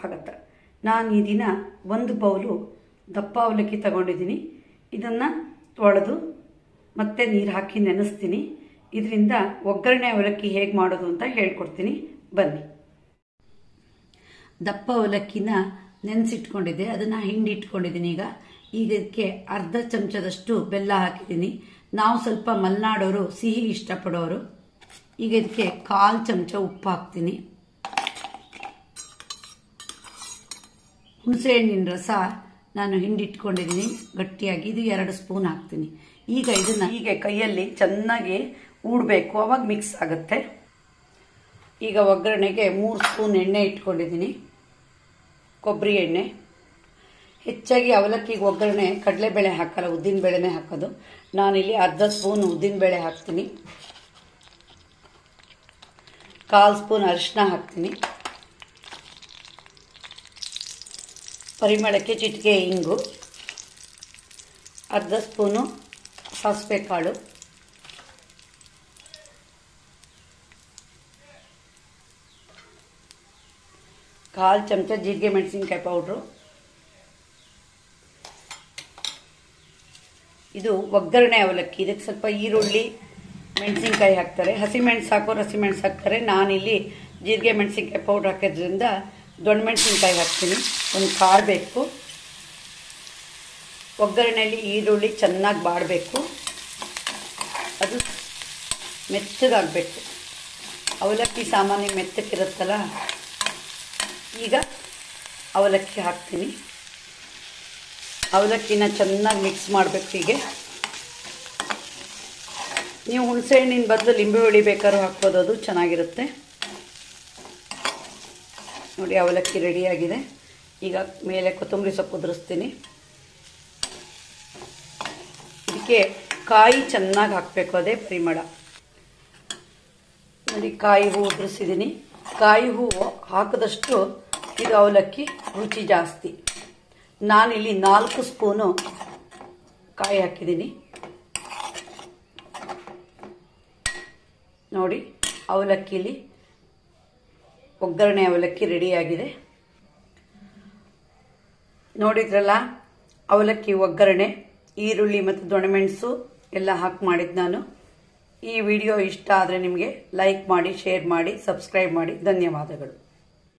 ಸ್ವಾಗತ ನಾನು ಈ ದಿನ ಒಂದು ಬೌಲು ದಪ್ಪ ಅವಲಕ್ಕಿ ತಗೊಂಡಿದ್ದೀನಿ ಇದನ್ನು ತೊಳೆದು ಮತ್ತೆ ನೀರು ಹಾಕಿ ನೆನೆಸ್ತೀನಿ ಇದರಿಂದ ಒಗ್ಗರಣೆ ಅವಲಕ್ಕಿ ಹೇಗೆ ಮಾಡೋದು ಅಂತ ಹೇಳ್ಕೊಡ್ತೀನಿ ಬನ್ನಿ ದಪ್ಪ ಅವಲಕ್ಕಿನ ನೆನೆಸಿಟ್ಕೊಂಡಿದ್ದೆ ಅದನ್ನು ಹಿಂಡಿ ಇಟ್ಕೊಂಡಿದ್ದೀನಿ ಈಗ ಈಗ ಇದಕ್ಕೆ ಅರ್ಧ ಚಮಚದಷ್ಟು ಬೆಲ್ಲ ಹಾಕಿದ್ದೀನಿ ನಾವು ಸ್ವಲ್ಪ ಮಲೆನಾಡೋರು ಸಿಹಿ ಇಷ್ಟಪಡೋರು ಈಗ ಇದಕ್ಕೆ ಕಾಲು ಚಮಚ ಉಪ್ಪು ಹಾಕ್ತೀನಿ ಹುಣಸೆಹಣ್ಣಿನ ರಸ ನಾನು ಹಿಂಡಿಟ್ಕೊಂಡಿದ್ದೀನಿ ಗಟ್ಟಿಯಾಗಿ ಇದು ಎರಡು ಸ್ಪೂನ್ ಹಾಕ್ತೀನಿ ಈಗ ಇದನ್ನು ಹೀಗೆ ಕೈಯಲ್ಲಿ ಚೆನ್ನಾಗಿ ಊಡಬೇಕು ಅವಾಗ ಮಿಕ್ಸ್ ಆಗುತ್ತೆ ಈಗ ಒಗ್ಗರಣೆಗೆ ಮೂರು ಸ್ಪೂನ್ ಎಣ್ಣೆ ಇಟ್ಕೊಂಡಿದ್ದೀನಿ ಕೊಬ್ಬರಿ ಎಣ್ಣೆ ಹೆಚ್ಚಾಗಿ ಅವಲಕ್ಕಿಗೆ ಒಗ್ಗರಣೆ ಕಡಲೆಬೇಳೆ ಹಾಕಲ್ಲ ಉದ್ದಿನಬೇಳೆನೇ ಹಾಕೋದು ನಾನಿಲ್ಲಿ ಅರ್ಧ ಸ್ಪೂನ್ ಉದ್ದಿನಬೇಳೆ ಹಾಕ್ತೀನಿ ಕಾಲು ಸ್ಪೂನ್ ಅರಿಶಿನ ಹಾಕ್ತೀನಿ ಪರಿಮಳಕ್ಕೆ ಚಿಟಿಕೆ ಇಂಗು ಅರ್ಧ ಸ್ಪೂನು ಸಾಸಿವೆ ಕಾಳು ಕಾಲು ಚಮಚ ಜೀರಿಗೆ ಮೆಣಸಿನ್ಕಾಯಿ ಪೌಡ್ರು ಇದು ಒಗ್ಗರಣೆ ಅವಲಕ್ಕಿ ಇದಕ್ಕೆ ಸ್ವಲ್ಪ ಈರುಳ್ಳಿ ಮೆಣಸಿನ್ಕಾಯಿ ಹಾಕ್ತಾರೆ ಹಸಿಮೆಣಸು ಹಾಕೋರು ಹಸಿಮೆಣಸು ಹಾಕ್ತಾರೆ ನಾನಿಲ್ಲಿ ಜೀರಿಗೆ ಮೆಣಸಿನ್ಕಾಯಿ ಪೌಡ್ರ್ ಹಾಕೋದ್ರಿಂದ ದೊಡ್ಡ ಮೆಣಸಿನ್ಕಾಯಿ ಹಾಕ್ತೀನಿ ಒಂದು ಕಾಳು ಬೇಕು ಒಗ್ಗರಣೆಯಲ್ಲಿ ಈರುಳ್ಳಿ ಚೆನ್ನಾಗಿ ಬಾಡಬೇಕು ಅದು ಮೆತ್ತಗಾಗಬೇಕು ಅವಲಕ್ಕಿ ಸಾಮಾನ್ಯ ಮೆತ್ತಕ್ಕಿರುತ್ತಲ್ಲ ಈಗ ಅವಲಕ್ಕಿ ಹಾಕ್ತೀನಿ ಅವಲಕ್ಕಿನ ಚೆನ್ನಾಗಿ ಮಿಕ್ಸ್ ಮಾಡಬೇಕು ಹೀಗೆ ನೀವು ಹುಣಸೆಹಣ್ಣಿನ ಬದಲು ಲಿಂಬೆ ಹುಳಿ ಬೇಕಾದ್ರೂ ಹಾಕ್ಬೋದು ಅದು ಚೆನ್ನಾಗಿರುತ್ತೆ ನೋಡಿ ಅವಲಕ್ಕಿ ರೆಡಿಯಾಗಿದೆ ಈಗ ಮೇಲೆ ಕೊತ್ತಂಬರಿ ಸೊಪ್ಪು ಉದುರಿಸ್ತೀನಿ ಇದಕ್ಕೆ ಕಾಯಿ ಚೆನ್ನಾಗಿ ಹಾಕಬೇಕು ಅದೇ ಪರಿಮಳ ನೋಡಿ ಕಾಯಿ ಹೂವು ಉದುರಿಸಿದ್ದೀನಿ ಕಾಯಿ ಹೂವು ಹಾಕಿದಷ್ಟು ಇದು ಅವಲಕ್ಕಿ ರುಚಿ ಜಾಸ್ತಿ ನಾನಿಲ್ಲಿ ನಾಲ್ಕು ಸ್ಪೂನು ಕಾಯಿ ಹಾಕಿದ್ದೀನಿ ನೋಡಿ ಅವಲಕ್ಕಿಲಿ ಒಗ್ಗರಣೆ ಅವಲಕ್ಕಿ ರೆಡಿಯಾಗಿದೆ ನೋಡಿದ್ರಲ್ಲ ಅವಲಕ್ಕಿ ಒಗ್ಗರಣೆ ಈರುಳ್ಳಿ ಮತ್ತು ದೊಣಮೆಣಸು ಎಲ್ಲ ಹಾಕಿ ಮಾಡಿದ್ದು ನಾನು ಈ ವಿಡಿಯೋ ಇಷ್ಟ ಆದರೆ ನಿಮಗೆ ಲೈಕ್ ಮಾಡಿ ಶೇರ್ ಮಾಡಿ ಸಬ್ಸ್ಕ್ರೈಬ್ ಮಾಡಿ ಧನ್ಯವಾದಗಳು